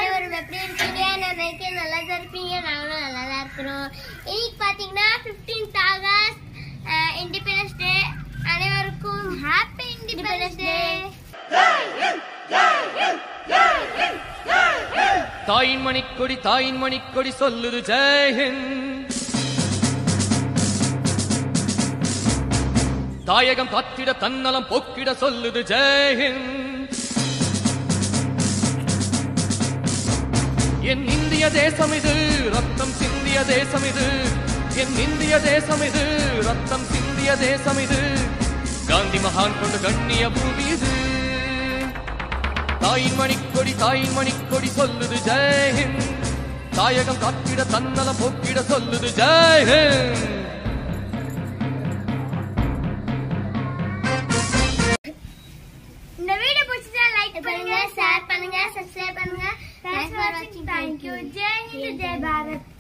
அனைவரும் எப்படி இருக்கீங்க நான் நினைக்கிறேன் நல்லா தான் இருப்பீங்க நாங்களும் நல்லா தான் இருக்கிறோம் இன்னைக்கு பார்த்தீங்கன்னா ஃபிஃப்டீன்த் ஆகஸ்ட் இண்டிபெண்டன்ஸ் டே அனைவருக்கும் ஹாப்பி இண்டிபெண்டன்ஸ் டே தாயின் மணிக்கொடி தாயின் மணிக்கொடி சொல்லுது ஜெயஹிந்த் தாயகம் காத்திட தன்னலம் போக்கிட சொல்லுது ஜெயஹிந்த் என் இந்திய தேசம் இது ரத்தம் சிந்திய தேசம் இது என் இந்திய தேசம் இது ரத்தம் சிந்திய தேசம் இது காந்தி மகான் கொண்டு கண்ணிய பூமி இது தாயின் மணிக்கொடி தாயின் மணிக்கொடி சொல்லுது ஜெயஹிந்த் தாயகம் காத்திட தன்னலம் போக்கிட சொல்லுது ஜெயஹிந்த் இந்த வீடியோ பிடிச்சதா லைக் பண்ணுங்க ஷேர் பண்ணுங்க சப்ஸ்கிரைப் பண்ணுங்க தேங்க்ஸ் ஃபார் வாட்சிங் தேங்க்யூ ஜெய் ஹிந்த் ஜெய் பாரத்